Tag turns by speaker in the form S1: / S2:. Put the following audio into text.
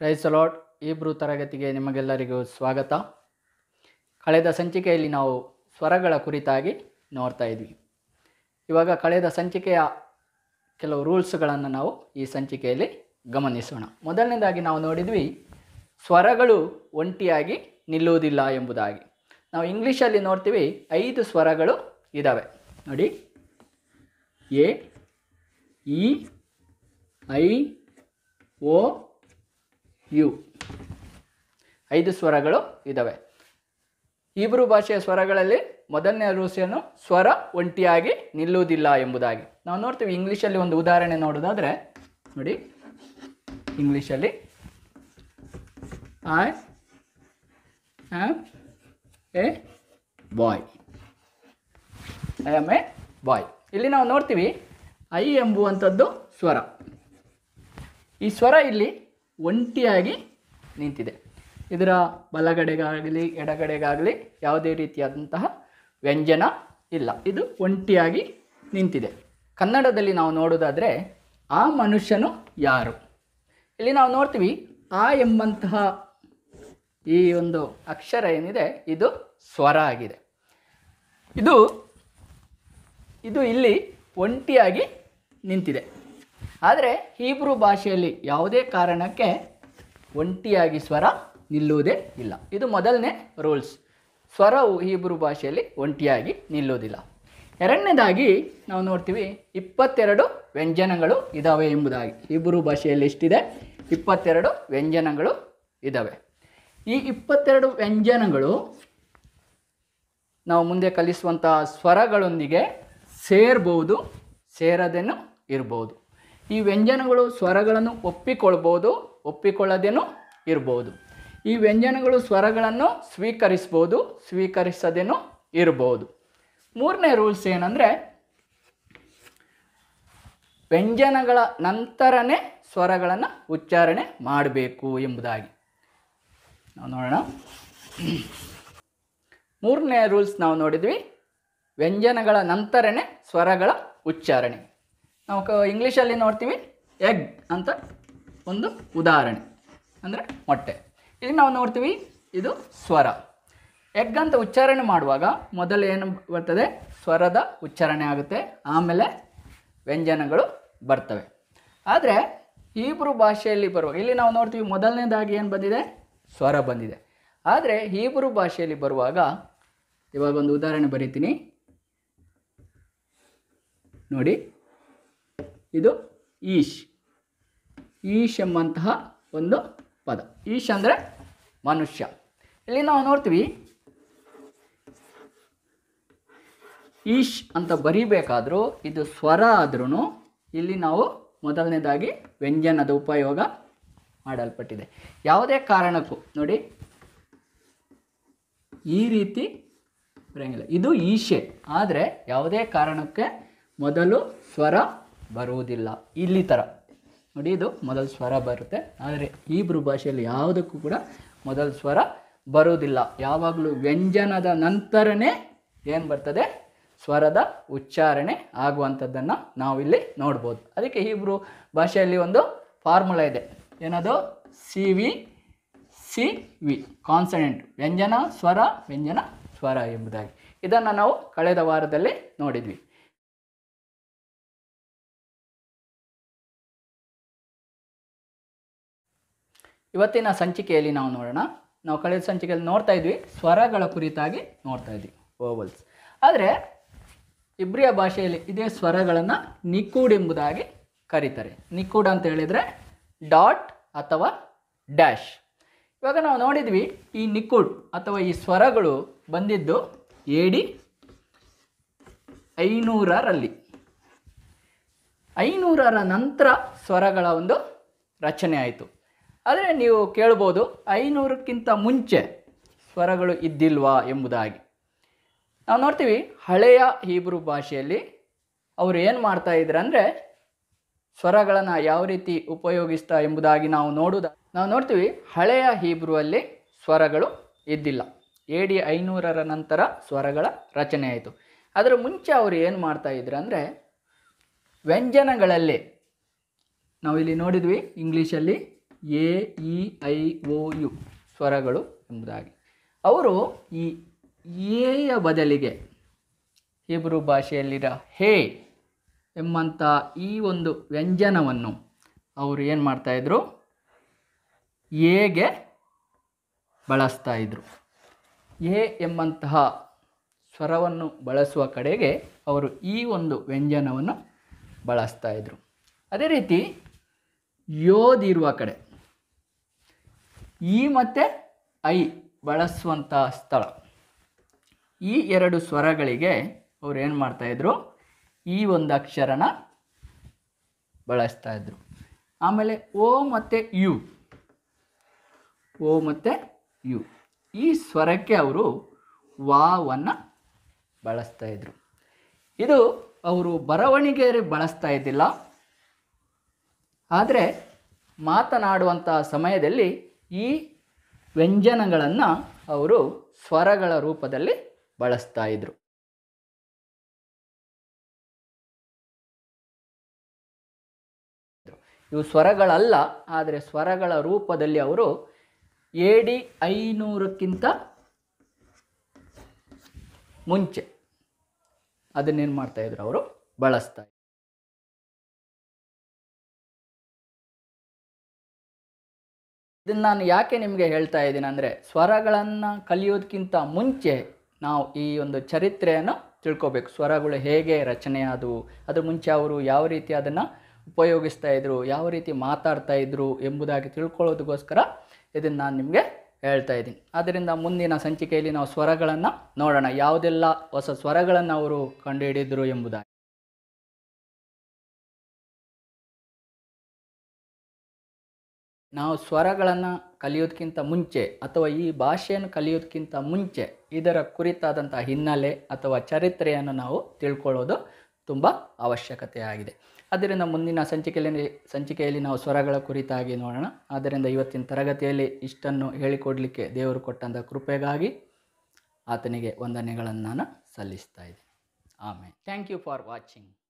S1: Praise Lord ಇಬ್ರು ತರಗತಿಗೆ ನಿಮಗೆಲ್ಲರಿಗೂ ಸ್ವಾಗತ ಕಳೆದ ಸಂಚಿಕೆಯಲ್ಲಿ ನಾವು ಸ್ವರಗಳ ಕುರಿತಾಗಿ ನೋಡ್ತಾ ಇದ್ವಿ ಇವಾಗ ಕಳೆದ ಸಂಚಿಕೆಯ ಕೆಲವು ರೂಲ್ಸ್ಗಳನ್ನು ನಾವು ಈ ಸಂಚಿಕೆಯಲ್ಲಿ ಗಮನಿಸೋಣ ಮೊದಲನೇದಾಗಿ ನಾವು ನೋಡಿದ್ವಿ ಸ್ವರಗಳು ಒಂಟಿಯಾಗಿ ನಿಲ್ಲುವುದಿಲ್ಲ ಎಂಬುದಾಗಿ ನಾವು ಇಂಗ್ಲೀಷಲ್ಲಿ ನೋಡ್ತೀವಿ ಐದು ಸ್ವರಗಳು ಇದ್ದಾವೆ ನೋಡಿ A E I O U ಐದು ಸ್ವರಗಳು ಇದ್ದಾವೆ ಇಬ್ರು ಭಾಷೆಯ ಸ್ವರಗಳಲ್ಲಿ ಮೊದಲನೇ ರೂಲ್ಸೇನು ಸ್ವರ ಒಂಟಿಯಾಗಿ ನಿಲ್ಲುವುದಿಲ್ಲ ಎಂಬುದಾಗಿ ನಾವು ನೋಡ್ತೀವಿ ಇಂಗ್ಲೀಷಲ್ಲಿ ಒಂದು ಉದಾಹರಣೆ ನೋಡೋದಾದರೆ ನೋಡಿ ಇಂಗ್ಲೀಷಲ್ಲಿ I am a boy I am a boy ಇಲ್ಲಿ ನಾವು ನೋಡ್ತೀವಿ ಐ ಎಂಬುವಂಥದ್ದು ಸ್ವರ ಈ ಸ್ವರ ಇಲ್ಲಿ ಒಂಟಿಯಾಗಿ ನಿಂತಿದೆ ಇದರ ಬಲಗಡೆಗಾಗಲಿ ಎಡಗಡೆಗಾಗಲಿ ಯಾವುದೇ ರೀತಿಯಾದಂತಹ ವ್ಯಂಜನ ಇಲ್ಲ ಇದು ಒಂಟಿಯಾಗಿ ನಿಂತಿದೆ ಕನ್ನಡದಲ್ಲಿ ನಾವು ನೋಡೋದಾದರೆ ಆ ಮನುಷ್ಯನು ಯಾರು ಇಲ್ಲಿ ನಾವು ನೋಡ್ತೀವಿ ಆ ಎಂಬಂತಹ ಈ ಒಂದು ಅಕ್ಷರ ಏನಿದೆ ಇದು ಸ್ವರ ಆಗಿದೆ ಇದು ಇದು ಇಲ್ಲಿ ಒಂಟಿಯಾಗಿ ನಿಂತಿದೆ ಆದರೆ ಹೀಬ್ರು ಭಾಷೆಯಲ್ಲಿ ಯಾವುದೇ ಕಾರಣಕ್ಕೆ ಒಂಟಿಯಾಗಿ ಸ್ವರ ನಿಲ್ಲುವುದೇ ಇಲ್ಲ ಇದು ಮೊದಲನೇ ರೂಲ್ಸ್ ಸ್ವರವು ಹೀಬ್ರು ಭಾಷೆಯಲ್ಲಿ ಒಂಟಿಯಾಗಿ ನಿಲ್ಲುವುದಿಲ್ಲ ಎರಡನೇದಾಗಿ ನಾವು ನೋಡ್ತೀವಿ ಇಪ್ಪತ್ತೆರಡು ವ್ಯಂಜನಗಳು ಇದ್ದಾವೆ ಎಂಬುದಾಗಿ ಹೀಬ್ರು ಭಾಷೆಯಲ್ಲಿ ಎಷ್ಟಿದೆ ಇಪ್ಪತ್ತೆರಡು ವ್ಯಂಜನಗಳು ಇದ್ದಾವೆ ಈ ಇಪ್ಪತ್ತೆರಡು ವ್ಯಂಜನಗಳು ನಾವು ಮುಂದೆ ಕಲಿಸುವಂಥ ಸ್ವರಗಳೊಂದಿಗೆ ಸೇರ್ಬೋದು ಸೇರದೇನು ಇರ್ಬೋದು ಈ ವ್ಯಂಜನಗಳು ಸ್ವರಗಳನ್ನು ಒಪ್ಪಿಕೊಳ್ಬೋದು ಒಪ್ಪಿಕೊಳ್ಳದೇನೂ ಇರ್ಬೋದು ಈ ವ್ಯಂಜನಗಳು ಸ್ವರಗಳನ್ನು ಸ್ವೀಕರಿಸ್ಬೋದು ಸ್ವೀಕರಿಸದೇನೂ ಇರ್ಬೋದು ಮೂರನೇ ರೂಲ್ಸ್ ಏನಂದರೆ ವ್ಯಂಜನಗಳ ನಂತರನೇ ಸ್ವರಗಳನ್ನು ಉಚ್ಚಾರಣೆ ಮಾಡಬೇಕು ಎಂಬುದಾಗಿ ನಾವು ನೋಡೋಣ ಮೂರನೇ ರೂಲ್ಸ್ ನಾವು ನೋಡಿದ್ವಿ ವ್ಯಂಜನಗಳ ನಂತರನೇ ಸ್ವರಗಳ ಉಚ್ಚಾರಣೆ ನಾವು ಕ ಇಂಗ್ಲೀಷಲ್ಲಿ ನೋಡ್ತೀವಿ ಎಗ್ ಅಂತ ಒಂದು ಉದಾಹರಣೆ ಅಂದರೆ ಮೊಟ್ಟೆ ಇಲ್ಲಿ ನಾವು ನೋಡ್ತೀವಿ ಇದು ಸ್ವರ ಎಗ್ ಅಂತ ಉಚ್ಚಾರಣೆ ಮಾಡುವಾಗ ಮೊದಲು ಏನು ಬರ್ತದೆ ಸ್ವರದ ಉಚ್ಚಾರಣೆ ಆಗುತ್ತೆ ಆಮೇಲೆ ವ್ಯಂಜನಗಳು ಬರ್ತವೆ ಆದರೆ ಹೀಬ್ರು ಭಾಷೆಯಲ್ಲಿ ಬರುವಾಗ ಇಲ್ಲಿ ನಾವು ನೋಡ್ತೀವಿ ಮೊದಲನೇದಾಗಿ ಏನು ಬಂದಿದೆ ಸ್ವರ ಬಂದಿದೆ ಆದರೆ ಹೀಬ್ರು ಭಾಷೆಯಲ್ಲಿ ಬರುವಾಗ ಇವಾಗ ಒಂದು ಉದಾಹರಣೆ ಬರೀತೀನಿ ನೋಡಿ ಇದು ಈಶ್ ಈಶ್ ಎಂಬಂತಹ ಒಂದು ಪದ ಈಶ್ ಅಂದರೆ ಮನುಷ್ಯ ಇಲ್ಲಿ ನಾವು ನೋಡ್ತೀವಿ ಈಶ್ ಅಂತ ಬರಿಬೇಕಾದ್ರೂ ಇದು ಸ್ವರ ಆದ್ರೂ ಇಲ್ಲಿ ನಾವು ಮೊದಲನೇದಾಗಿ ವ್ಯಂಜನದ ಉಪಯೋಗ ಮಾಡಲ್ಪಟ್ಟಿದೆ ಯಾವುದೇ ಕಾರಣಕ್ಕೂ ನೋಡಿ ಈ ರೀತಿ ಬರೆಯಂಗಿಲ್ಲ ಇದು ಈಶೆ ಆದರೆ ಯಾವುದೇ ಕಾರಣಕ್ಕೆ ಮೊದಲು ಸ್ವರ ಬರುವುದಿಲ್ಲ ಇಲ್ಲಿ ಥರ ನೋಡಿ ಇದು ಮೊದಲು ಸ್ವರ ಬರುತ್ತೆ ಆದರೆ ಹೀಬ್ರು ಭಾಷೆಯಲ್ಲಿ ಯಾವುದಕ್ಕೂ ಕೂಡ ಮೊದಲು ಸ್ವರ ಬರುವುದಿಲ್ಲ ಯಾವಾಗಲೂ ವ್ಯಂಜನದ ನಂತರನೇ ಏನು ಬರ್ತದೆ ಸ್ವರದ ಉಚ್ಚಾರಣೆ ಆಗುವಂಥದ್ದನ್ನು ನಾವಿಲ್ಲಿ ನೋಡ್ಬೋದು ಅದಕ್ಕೆ ಹೀಬ್ರು ಭಾಷೆಯಲ್ಲಿ ಒಂದು ಫಾರ್ಮುಲಾ ಇದೆ ಏನದು C V C V consonant ವ್ಯಂಜನ ಸ್ವರ ವ್ಯಂಜನ ಸ್ವರ ಎಂಬುದಾಗಿ ಇದನ್ನು ನಾವು ಕಳೆದ ವಾರದಲ್ಲಿ ನೋಡಿದ್ವಿ ಇವತ್ತಿನ ಸಂಚಿಕೆಯಲ್ಲಿ ನಾವು ನೋಡೋಣ ನಾವು ಕಳೆದ ಸಂಚಿಕೆಯಲ್ಲಿ ನೋಡ್ತಾ ಇದ್ವಿ ಸ್ವರಗಳ ಕುರಿತಾಗಿ ನೋಡ್ತಾ ಇದ್ವಿ ಓವಲ್ಸ್ ಆದರೆ ಇಬ್ರಿಯ ಭಾಷೆಯಲ್ಲಿ ಇದೇ ಸ್ವರಗಳನ್ನು ನಿಕೂಡ್ ಎಂಬುದಾಗಿ ಕರೀತಾರೆ ನಿಕೂಡ್ ಅಂತ ಹೇಳಿದರೆ ಡಾಟ್ ಅಥವಾ ಡ್ಯಾಶ್ ಇವಾಗ ನಾವು ನೋಡಿದ್ವಿ ಈ ನಿಕುಡ್ ಅಥವಾ ಈ ಸ್ವರಗಳು ಬಂದಿದ್ದು ಎಡಿ ಐನೂರರಲ್ಲಿ ಐನೂರರ ನಂತರ ಸ್ವರಗಳ ಒಂದು ರಚನೆ ಆಯಿತು ಆದರೆ ನೀವು ಕೇಳ್ಬೋದು ಐನೂರಕ್ಕಿಂತ ಮುಂಚೆ ಸ್ವರಗಳು ಇದ್ದಿಲ್ವಾ ಎಂಬುದಾಗಿ ನಾವು ನೋಡ್ತೀವಿ ಹಳೆಯ ಹೀಬ್ರು ಭಾಷೆಯಲ್ಲಿ ಅವರು ಏನು ಮಾಡ್ತಾ ಇದ್ರು ಅಂದರೆ ಸ್ವರಗಳನ್ನು ಯಾವ ರೀತಿ ಉಪಯೋಗಿಸ್ತಾ ಎಂಬುದಾಗಿ ನಾವು ನೋಡುವುದ ನಾವು ನೋಡ್ತೀವಿ ಹಳೆಯ ಹೀಬ್ರುವಲ್ಲಿ ಸ್ವರಗಳು ಇದ್ದಿಲ್ಲ ಎ ಡಿ ಐನೂರರ ನಂತರ ಸ್ವರಗಳ ರಚನೆ ಆಯಿತು ಅದರ ಮುಂಚೆ ಅವರು ಏನು ಮಾಡ್ತಾ ಇದ್ರು ಅಂದರೆ ವ್ಯಂಜನಗಳಲ್ಲಿ ನಾವು ಇಲ್ಲಿ ನೋಡಿದ್ವಿ ಇಂಗ್ಲೀಷಲ್ಲಿ A E I O U ಸ್ವರಗಳು ಎಂಬುದಾಗಿ ಅವರು ಈ ಎಯ ಬದಲಿಗೆ ಹಿಬ್ರು ಭಾಷೆಯಲ್ಲಿರೋ ಹೇ ಎಂಬಂಥ ಈ ಒಂದು ವ್ಯಂಜನವನ್ನು ಅವರು ಏನು ಮಾಡ್ತಾಯಿದ್ರು ಎಗೆ ಬಳಸ್ತಾ ಇದ್ರು ಎ ಎಂಬಂತಹ ಸ್ವರವನ್ನು ಬಳಸುವ ಕಡೆಗೆ ಅವರು ಈ ಒಂದು ವ್ಯಂಜನವನ್ನು ಬಳಸ್ತಾ ಇದ್ರು ಅದೇ ರೀತಿ ಯೋದಿರುವ ಕಡೆ ಈ ಮತ್ತು ಐ ಬಳಸುವಂಥ ಸ್ಥಳ ಈ ಎರಡು ಸ್ವರಗಳಿಗೆ ಅವ್ರು ಏನು ಮಾಡ್ತಾಯಿದ್ರು ಈ ಒಂದು ಅಕ್ಷರನ ಬಳಸ್ತಾ ಇದ್ರು ಆಮೇಲೆ ಓ ಮತ್ತು ಯು ಓ ಮತ್ತು ಯು ಈ ಸ್ವರಕ್ಕೆ ಅವರು ವಾವನ್ನು ಬಳಸ್ತಾ ಇದ್ರು ಇದು ಅವರು ಬರವಣಿಗೆಯಲ್ಲಿ ಬಳಸ್ತಾ ಇದ್ದಿಲ್ಲ ಆದರೆ ಮಾತನಾಡುವಂಥ ಸಮಯದಲ್ಲಿ ಈ ವ್ಯಂಜನಗಳನ್ನು ಅವರು ಸ್ವರಗಳ ರೂಪದಲ್ಲಿ ಬಳಸ್ತಾ ಇದ್ರು ಇವು ಸ್ವರಗಳಲ್ಲ ಆದರೆ ಸ್ವರಗಳ ರೂಪದಲ್ಲಿ ಅವರು ಎ ಡಿ ಐನೂರಕ್ಕಿಂತ ಮುಂಚೆ ಅದನ್ನೇನು ಮಾಡ್ತಾಯಿದ್ರು ಅವರು ಬಳಸ್ತಾ ಇದ್ರು. ಇದನ್ನು ನಾನು ಯಾಕೆ ನಿಮಗೆ ಹೇಳ್ತಾ ಇದ್ದೀನಿ ಅಂದರೆ ಸ್ವರಗಳನ್ನು ಕಲಿಯೋದಕ್ಕಿಂತ ಮುಂಚೆ ನಾವು ಈ ಒಂದು ಚರಿತ್ರೆಯನ್ನು ತಿಳ್ಕೊಬೇಕು ಸ್ವರಗಳು ಹೇಗೆ ರಚನೆ ಆದವು ಅದ್ರ ಮುಂಚೆ ಅವರು ಯಾವ ರೀತಿ ಅದನ್ನು ಉಪಯೋಗಿಸ್ತಾ ಇದ್ರು ಯಾವ ರೀತಿ ಮಾತಾಡ್ತಾ ಇದ್ರು ಎಂಬುದಾಗಿ ತಿಳ್ಕೊಳ್ಳೋದಕ್ಕೋಸ್ಕರ ಇದನ್ನು ನಾನು ನಿಮಗೆ ಹೇಳ್ತಾ ಇದ್ದೀನಿ ಆದ್ದರಿಂದ ಮುಂದಿನ ಸಂಚಿಕೆಯಲ್ಲಿ ನಾವು ಸ್ವರಗಳನ್ನು ನೋಡೋಣ ಯಾವುದೆಲ್ಲ ಹೊಸ ಸ್ವರಗಳನ್ನು ಅವರು ಕಂಡುಹಿಡಿದ್ರು ಎಂಬುದಾಗಿ ನಾವು ಸ್ವರಗಳನ್ನು ಕಲಿಯೋದಕ್ಕಿಂತ ಮುಂಚೆ ಅಥವಾ ಈ ಭಾಷೆಯನ್ನು ಕಲಿಯೋದಕ್ಕಿಂತ ಮುಂಚೆ ಇದರ ಕುರಿತಾದಂಥ ಹಿನ್ನೆಲೆ ಅಥವಾ ಚರಿತ್ರೆಯನ್ನು ನಾವು ತಿಳ್ಕೊಳ್ಳೋದು ತುಂಬ ಅವಶ್ಯಕತೆ ಆಗಿದೆ ಆದ್ದರಿಂದ ಮುಂದಿನ ಸಂಚಿಕೆಯಲ್ಲಿ ಸಂಚಿಕೆಯಲ್ಲಿ ನಾವು ಸ್ವರಗಳ ಕುರಿತಾಗಿ ನೋಡೋಣ ಆದ್ದರಿಂದ ಇವತ್ತಿನ ತರಗತಿಯಲ್ಲಿ ಇಷ್ಟನ್ನು ಹೇಳಿಕೊಡಲಿಕ್ಕೆ ದೇವರು ಕೊಟ್ಟಂಥ ಕೃಪೆಗಾಗಿ ಆತನಿಗೆ ವಂದನೆಗಳನ್ನು ನಾನು ಸಲ್ಲಿಸ್ತಾ ಇದ್ದೀನಿ ಆಮೇಲೆ ಥ್ಯಾಂಕ್ ಯು ಫಾರ್ ವಾಚಿಂಗ್